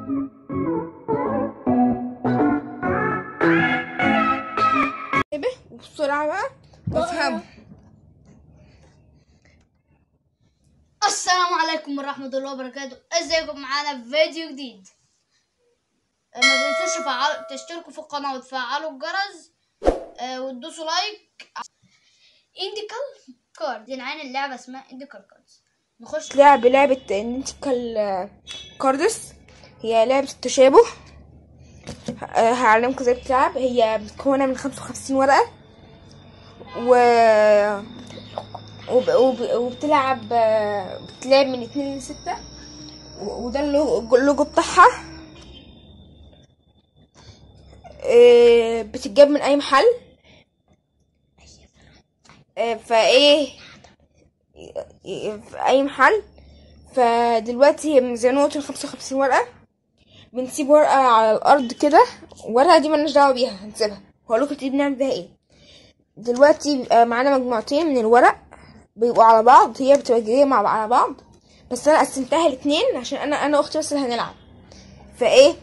انتبه وبسرعة بقى وافهم السلام عليكم ورحمة الله وبركاته ازيكم معانا في فيديو جديد آه، ما تنسوش تفعلوا تشتركوا في القناة وتفعلوا الجرس آه، وتدوسوا لايك انديكال كارد يعني اللعبة اسمها انديكال كاردز نخش لعب لعبة نينتيكال كاردس هي لعبة التشابه ه- هعلمكم ازاي بتلعب هي مكونة من خمسة وخمسين ورقة و وب... وب... وبتلعب آه، بتلعب من اتنين لستة و- وده اللوجو اللوجو بتاعها آه، بتتجاب من اي محل آه، فايه في اي محل فدلوقتي هي من زي نقطة خمسة وخمسين ورقة بنسيب ورقة على الأرض كده الورقة دي ملناش دعوة بيها هنسيبها هقولكوا دي بنعمل بيها ايه دلوقتي بيبقى معانا مجموعتين من الورق بيبقوا على بعض هي بتبقى جاية مع على بعض بس انا قسمتها لاتنين عشان انا انا واختي بس اللي هنلعب فايه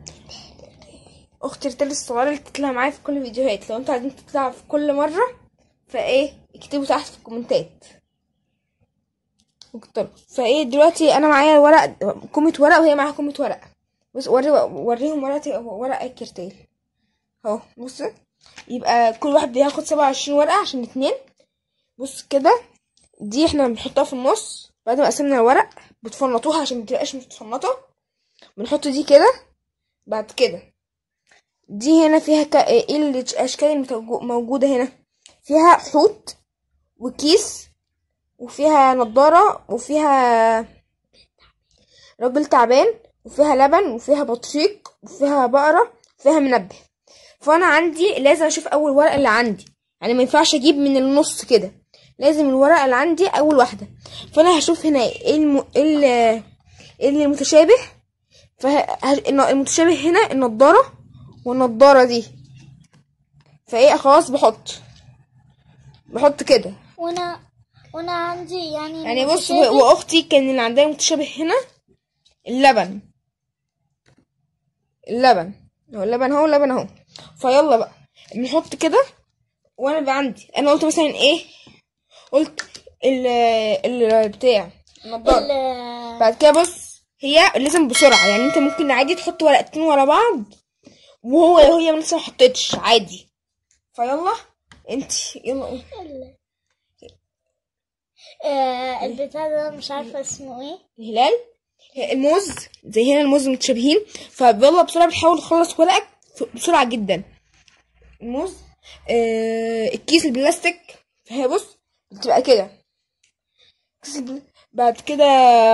اختي رتال الصغيرة اللي تطلع معايا في كل الفيديوهات لو انتوا عايزين تطلع في كل مرة فايه اكتبوا تحت في الكومنتات مكتوب فايه دلوقتي انا معايا ورق كومة ورق وهي معاها كومة ورق بص وري وريهم ورقة ورق الكرتيل اهو بص يبقى كل واحد بياخد سبعة وعشرين ورقة عشان اتنين بص كده دي احنا بنحطها في النص بعد ما قسمنا الورق بتفنطوها عشان متبقاش متفنطة بنحط دي كده بعد كده دي هنا فيها ك... ايه الاشكال الموجودة هنا فيها حوت وكيس وفيها نضارة وفيها راجل تعبان وفيها لبن وفيها بطريق وفيها بقرة وفيها منبه فأنا عندي لازم أشوف أول ورقة اللي عندي يعني ما ينفعش أجيب من النص كده لازم الورقة اللي عندي أول واحدة فأنا هشوف هنا ايه الم... إيه ال- إيه اللي متشابه فالمتشابه هنا النضارة والنضارة دي فايه خلاص بحط بحط كده وانا وانا عندي يعني يعني بص و- واختي كان اللي عندها متشابه هنا اللبن اللبن هو اللبن اهو اللبن اهو فيلا بقى بنحط كده وانا بقى عندي انا قلت مثلا ايه قلت ال ال بتاع النضاره بعد كده بص هي لازم بسرعه يعني انت ممكن عادي تحط ورقتين ورا بعض وهو هي لسه ما حطتش عادي فيلا انت يلا قولي. آه البتاع ده مش عارفة اسمه ايه الهلال الموز زي هنا الموز متشابهين فيلا بسرعة بتحاول تخلص ورقك بسرعة جدا الموز آه الكيس البلاستيك فهي بص بتبقى كده كيس البل- بعد كده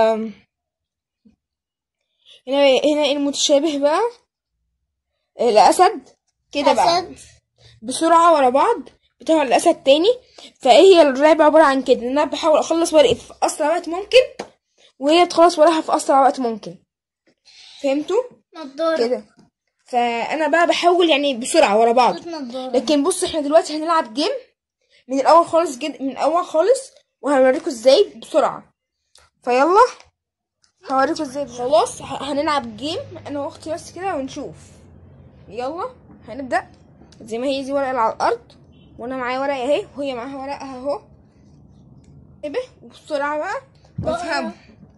هنا هنا إيه المتشابه بقى آه، الأسد كده بقى أسد بسرعة ورا بعض بتاع الأسد تاني فهي اللعبة عبارة عن كده إن أنا بحاول أخلص ورقي في أسرع وقت ممكن وهي تخلص ورقها في أسرع وقت ممكن فهمتوا نضارة كده فأنا بقى بحاول يعني بسرعة ورا بعض خد نضارة لكن بص احنا دلوقتي هنلعب جيم من الأول خالص جد من الأول خالص وهوريكم ازاي بسرعة فيلا هوريكم ازاي خلاص ه- هنلعب جيم أنا وأختي بس كده ونشوف يلا هنبدأ زي ما هي دي ورقة اللي على الأرض وأنا معايا ورقة أهي وهي معاها ورقة أهو انتبه وبسرعة بقى وافهم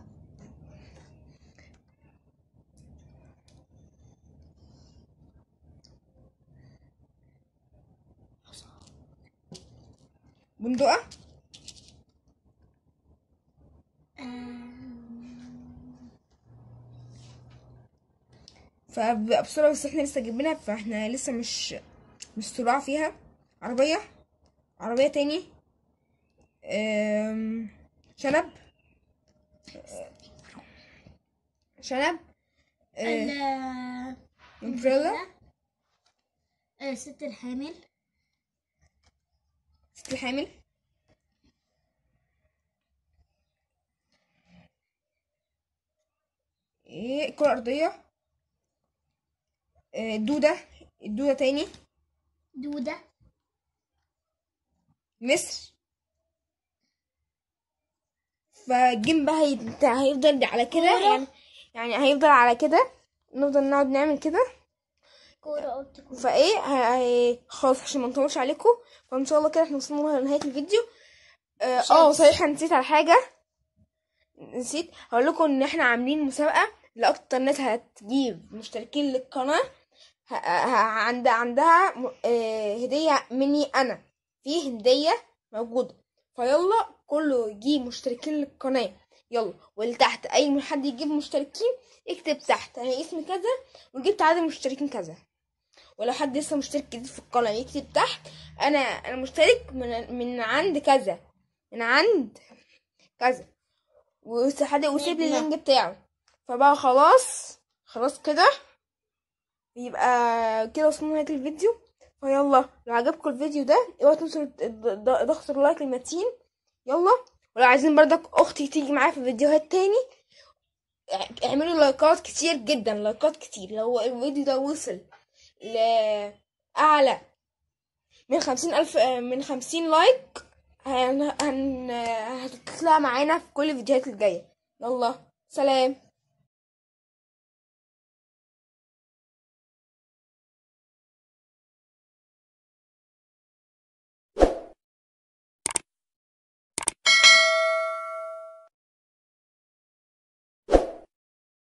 بندقة فبقى بسرعة بس احنا لسه جايبينها فاحنا لسه مش مش سرعة فيها عربية عربية تاني أم، شنب شنب أه، ال- امبريلا آه، ست الحامل ست الحامل ايه الكرة الأرضية آه، الدودة الدودة تاني دودة مصر فالجيم بقى هي- هيفضل على كده كورة. يعني يعني هيفضل على كده نفضل نقعد نعمل كده كورة قلت كورة فايه ه- ه- خلاص عشان ما نطولش عليكم فان شاء الله كده احنا وصلنا لنهايه الفيديو اه مش آه، عايز. صحيح أنا نسيت على حاجه نسيت هقول لكم ان احنا عاملين مسابقه لاكتر ناس هتجيب مشتركين للقناه ه- ه- عند عندها م- آه، هديه مني انا في هديه موجوده فيلا كله يجيب مشتركين للقناه يلا واللي تحت اي حد يجيب مشتركين يكتب تحت انا اسمي كذا وجبت عدد مشتركين كذا ولو حد لسه مشترك جديد في القناة يكتب تحت انا انا مشترك من من عند كذا من عند كذا وس- حد وسيب لي نجمة. اللينك بتاعه فبقى خلاص خلاص كده يبقى كده وصلنا لنهاية الفيديو فيلا لو عجبكم الفيديو ده اوعوا تنسوا ض- ض- ضغط اللايك المتين يلا ولو عايزين بردك اختي تيجي معايا في فيديوهات تاني اع- اعملوا لايكات كتير جدا لايكات كتير لو الفيديو ده وصل لأعلى من خمسين ألف من خمسين لايك هن... هن... هتطلع معانا في كل الفيديوهات الجاية يلا سلام